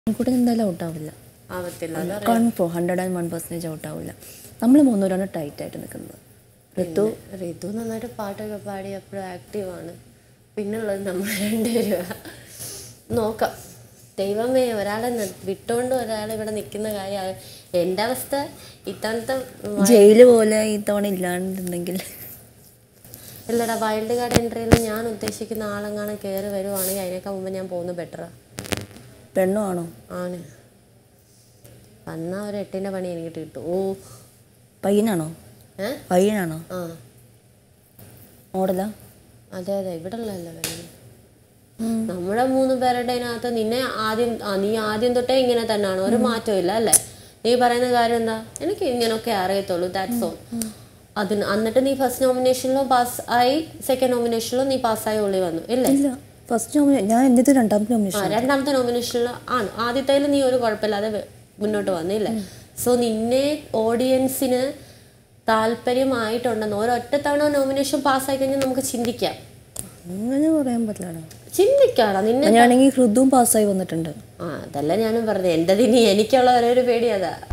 കൂടെ എന്തായാലും ഔട്ടാവില്ല ആവത്തില്ല അതാ കൺഫോ ഹൺഡ്രഡ് ആൻഡ് വൺ പെർസെൻറ്റേജ് ഔട്ടാവില്ല നമ്മൾ മൂന്നുപേരാണ് ടൈറ്റ് ആയിട്ട് നിൽക്കുന്നത് ഋതു ഋതു നന്നായിട്ട് പാട്ടൊക്കെ പാടി എപ്പോഴും ആക്റ്റീവാണ് പിന്നുള്ളത് നമ്മൾ രണ്ടുപേരും നോക്കാം ദൈവമേ ഒരാളെ നി- വിട്ടുകൊണ്ട് ഒരാൾ ഇവിടെ നിൽക്കുന്ന കാര്യം എൻ്റെ അവസ്ഥ ഇത്തവണത്തെ ജയില് പോലെ ഈ തവണ ഇല്ലാണ്ടുണ്ടെങ്കിൽ ഇല്ലടാ വൈൽഡ് കാർഡ് എൻട്രിയിൽ ഞാൻ ഉദ്ദേശിക്കുന്ന ആളെങ്ങാനും കയറി വരുവാണെങ്കിൽ അതിനേക്കാൾ മുമ്പ് ഞാൻ പോകുന്നത് ബെറ്ററാ പെണ്ണോ ആണോ ആണ് വന്നാ ഒരു എട്ടിൻ്റെ പണി എനിക്ക് കിട്ടും ഓ പയ്യനാണോ ഏ പയ്യനാണോ ആ മോഡലാ അതെ അതെ ഇവിടെ ഉള്ളതല്ല വേണം നമ്മുടെ മൂന്ന് പേരുടെ അതിനകത്ത് നിന്നെ ആദ്യം ആ, നീ ആദ്യം തൊട്ടേ ഇങ്ങനെ തന്നെയാണ് ഒരു മാറ്റവും ഇല്ല അല്ലേ നീ പറയുന്ന കാര്യം എന്താ എനിക്ക് ഇങ്ങനെയൊക്കെ അറിയത്തുള്ളൂ ദാറ്റ്സ് ഓൾ അതിന് എന്നിട്ട് നീ ഫസ്റ്റ് നോമിനേഷനിലും പാസ് ആയി സെക്കൻഡ് നോമിനേഷനിലും നീ പാസ്സായി ഉള്ളി വന്നു ഇല്ലേ ഇല്ല ഫസ്റ്റ് നോമിനേഷൻ ഞാൻ എൻ്റെ രണ്ടാമത്തെ ആ നോമിനേഷൻ രണ്ടാമത്തെ നോമിനേഷനിൽ ആണ് ആദ്യത്തേൽ നീ ഒരു കുഴപ്പമില്ലാതെ വെ- മുന്നോട്ട് വന്നില്ലേ സോ നിന്നെ ഓഡിയൻസിന് താല്പര്യമായിട്ടുണ്ടെന്ന് ഒരൊറ്റ തവണ നോമിനേഷൻ പാസ്സായി കഴിഞ്ഞാൽ നമുക്ക് ചിന്തിക്കാം അങ്ങനെ പറയാൻ പറ്റില്ല ചിന്തിക്കാടാ നിന്നെ ഞാനാണെങ്കിൽ ഹൃദുവും പാസ്സായി വന്നിട്ടുണ്ട് ആ അതല്ല ഞാനും പറഞ്ഞത് എൻ്റെ ഇനി എനിക്കുള്ള ഒരേ ഒരു പേടി അതാ